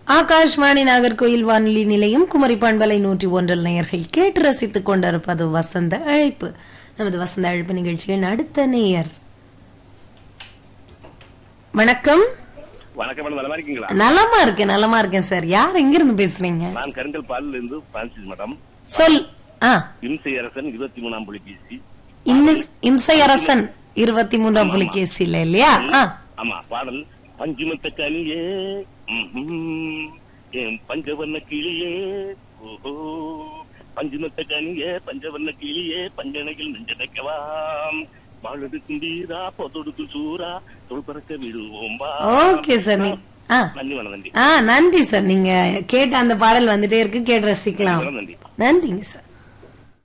ஆகாஷ்வாணி நாகர்கோயில் வானொலி நிலையம் குமரி பண்பலை நூற்றி ஒன்றில் நேயர்கள் கேட்டு ரசித்துக் கொண்டிருப்பது வசந்த அழைப்பு நமது வசந்த அழைப்பு நிகழ்ச்சியின் அடுத்த நேயர் வணக்கம் வணக்கம் மேடம் நல்லா இருக்கீங்களா நலமா இருக்கேன் நலமா இருக்கேன் சார் யார் எங்கிருந்து பேசுறீங்க நான் கருங்கல் பாலில் இருந்து பிரான்சிஸ் மேடம் சொல் ஆ இம்சை அரசன் இருபத்தி மூணாம் புலிகேசி இன்னிஸ்- இம்சை அரசன் இருபத்தி மூன்றாம் புலிகேசியில இல்லையா ஆ ஆமா பாடல் பஞ்சுமத்த கனியே ம்ஹும். என் பஞ்சவர்ண கிளியே ஓஹோ பஞ்சுமத்த கனியே பஞ்சவர்ண கிளியே பஞ்சனையில் நெஞ்சடைக்கவாம் வாழெடுக்கும் வீரா பொதொடுக்கும் சூரா தொல் பறக்க விடுவோம் வா. ஓகே சார் நீ ஆ நன்றி மேடம் நன்றி ஆ நன்றி சார் நீங்க கேட்ட அந்த பாடல் வந்துட்டே இருக்கு கேட்டு ரசிக்கலாம் மேடம் நன்றி நன்றிங்க சார்